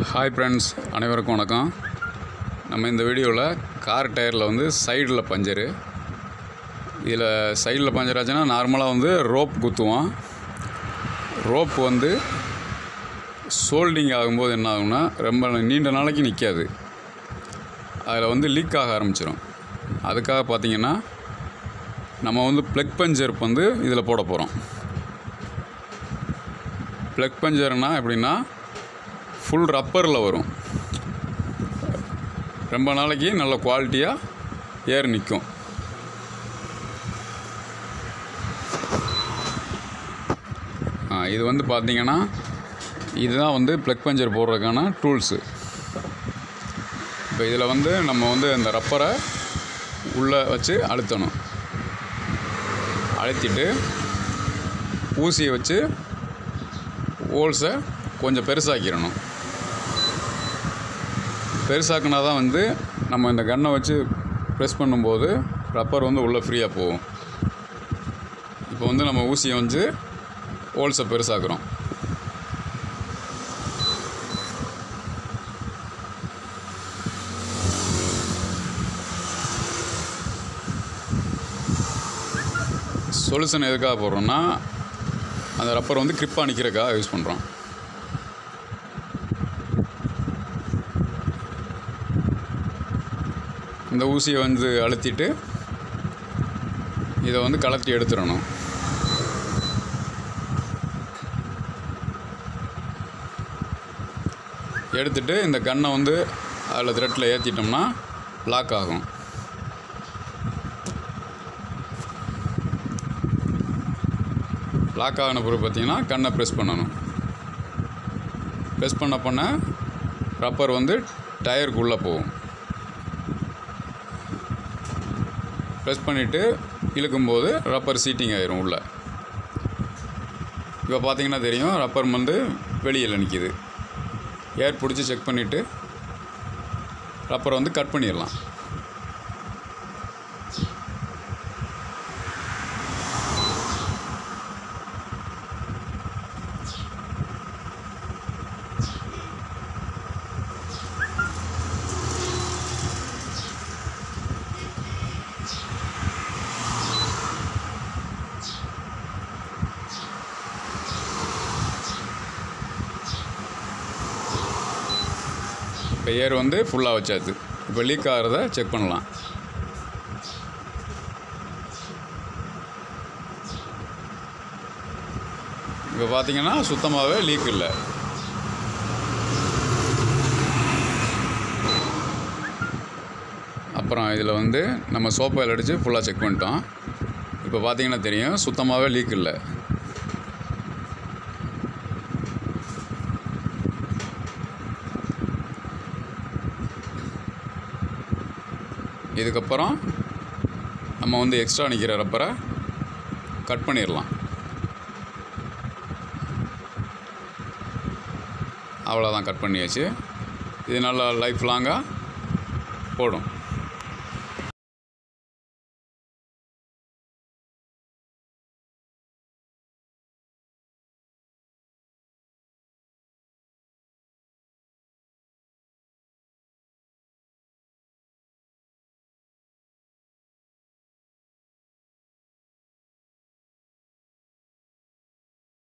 hi friends அனைவருக்கும் வணக்கம் நம்ம இந்த வீடியோவில் கார் டயரில் வந்து சைடில் பஞ்சரு இதில் சைடில் பஞ்சர் ஆச்சுன்னா நார்மலாக வந்து ரோப் குத்துவோம் ரோப் வந்து சோல்டிங் ஆகும்போது என்ன ஆகும்னா ரொம்ப நீண்ட நாளைக்கு நிற்காது அதில் வந்து லீக் ஆக ஆரம்பிச்சிடும் அதுக்காக பார்த்தீங்கன்னா நம்ம வந்து ப்ளக் பஞ்சர் வந்து இதில் போட போகிறோம் ப்ளக் பஞ்சர்னா எப்படின்னா ஃபுல் ரப்பரில் வரும் ரொம்ப நாளைக்கு நல்ல குவாலிட்டியாக ஏர் நிற்கும் இது வந்து பார்த்தீங்கன்னா இதுதான் வந்து ப்ளக் பஞ்சர் போடுறதுக்கான டூல்ஸு இப்போ இதில் வந்து நம்ம வந்து அந்த ரப்பரை உள்ளே வச்சு அழுத்தணும் அழுத்திட்டு ஊசியை வச்சு ஹோல்ஸை கொஞ்சம் பெருசாக்கிடணும் பெருசாக்குனா தான் வந்து நம்ம இந்த கன்னை வச்சு ப்ரெஸ் பண்ணும்போது ரப்பர் வந்து உள்ளே ஃப்ரீயாக போகும் இப்போ வந்து நம்ம ஊசியை வந்து ஹோல்ஸை பெருசாக்குறோம் சொல்யூஷன் எதுக்காக போடுறோம்னா அந்த ரப்பர் வந்து கிரிப்பாக நிற்கிறதுக்காக யூஸ் பண்ணுறோம் இந்த ஊசியை வந்து அழுத்திட்டு இதை வந்து கலத்தி எடுத்துடணும் எடுத்துட்டு இந்த கன்னை வந்து அதில் த்ரெட்டில் ஏற்றிட்டோம்னா லாக் ஆகும் லாக் ஆகின பிறகு பார்த்தீங்கன்னா கண்ணை ப்ரெஸ் பண்ணணும் ப்ரெஸ் பண்ண பண்ண ரப்பர் வந்து டயருக்குள்ளே போகும் ப்ரெஸ் பண்ணிவிட்டு இழுக்கும்போது ரப்பர் சீட்டிங் ஆயிரும் உள்ளே இப்போ பார்த்தீங்கன்னா தெரியும் ரப்பர் வந்து வெளியில் நிற்கிது ஏர் பிடிச்சி செக் பண்ணிவிட்டு ரப்பரை வந்து கட் பண்ணிடலாம் இப்போ ஏர் வந்து ஃபுல்லாக வச்சாச்சு இப்போ லீக் ஆகிறத செக் பண்ணலாம் இப்போ பார்த்தீங்கன்னா சுத்தமாகவே லீக் இல்லை அப்புறம் இதில் வந்து நம்ம சோப்பாயில் அடித்து ஃபுல்லாக செக் பண்ணிட்டோம் இப்போ பார்த்தீங்கன்னா தெரியும் சுத்தமாகவே லீக் இல்லை இதுக்கப்புறம் நம்ம வந்து எக்ஸ்ட்ரா நிற்கிற ரப்பரை கட் பண்ணிடலாம் அவ்வளோதான் கட் பண்ணியாச்சு இது நல்லா லைஃப் லாங்காக போடும்